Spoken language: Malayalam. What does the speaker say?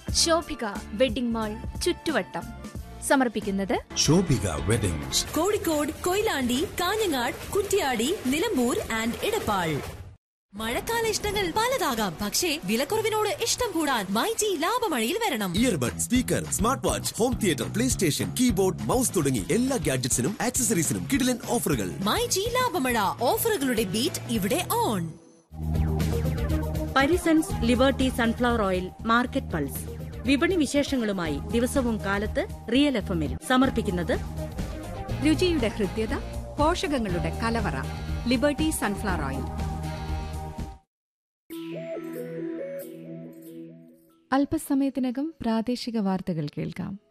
ശോഭിക വെഡിംഗ് മാൾ ചുറ്റുവട്ടം സമർപ്പിക്കുന്നത് ശോഭിക വെഡിങ്സ് കോഴിക്കോട് കൊയിലാണ്ടി കാഞ്ഞങ്ങാട് കുറ്റ്യാടി നിലമ്പൂർ ആൻഡ് ഇടപ്പാൾ മഴക്കാല ഇഷ്ടങ്ങൾ പലതാകാം പക്ഷേ വിലക്കുറവിനോട് ഇഷ്ടം കൂടാൻ മൈജി ലാഭമഴയിൽ വരണം earbud speaker smart watch home theatre PlayStation keyboard mouse തുടങ്ങി എല്ലാ ഗാഡ്ജറ്റ്സിനും ആക്സസറീസിനും കിടിലൻ ഓഫറുകൾ മൈജി ലാഭമഴ ഓഫറുകളുടെ ബീറ്റ് ഇവിടെ on Parisons liberty sunflower oil market pulse വിപണി വിശേഷങ്ങളുമായി ദിവസവും കാലത്ത് റിയൽ എഫ് എമ്മിൽ സമർപ്പിക്കുന്നത് രുചിയുടെ ഹൃദ്യത പോഷകങ്ങളുടെ കലവറ ലിബർട്ടി സൺഫ്ലവർ ഓയിൽ അല്പസമയത്തിനകം പ്രാദേശിക വാർത്തകൾ കേൾക്കാം